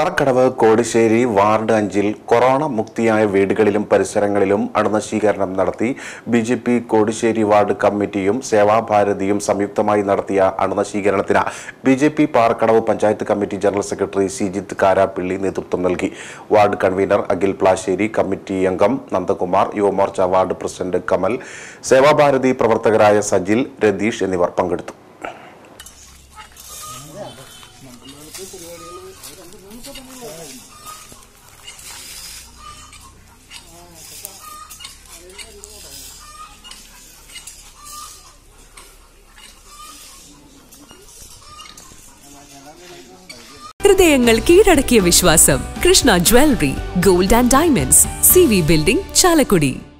Parakkadavu Kodissery ward അഞ്ചിൽ corona മുക്തിയായ വീടുകളിലും പരിസരങ്ങളിലും അണുനശീകരണം നടത്തി B J P Kodissery ward കമ്മിറ്റിയും സേവാഭാരതിയും സംയുക്തമായി നടത്തിയ അണുനശീകരണത്തിന് B J P Parakkadavu panchayat committee general secretary Sijith Karappilly നേതൃത്വം നൽകി ward convener Akhil Plassery committee അംഗം നന്ദകുമാർ യുവമോർച്ച വാർഡ് പ്രസിഡന്റ് കമൽ സേവാഭാരതി പ്രവർത്തകരായ സജിൽ രതീഷ് എന്നിവർ പങ്കെടുത്തു ഹൃദയങ്ങൾ കീഴടക്കിയ വിശ്വാസം Krishna jewellery gold and diamonds C V building Chalakudy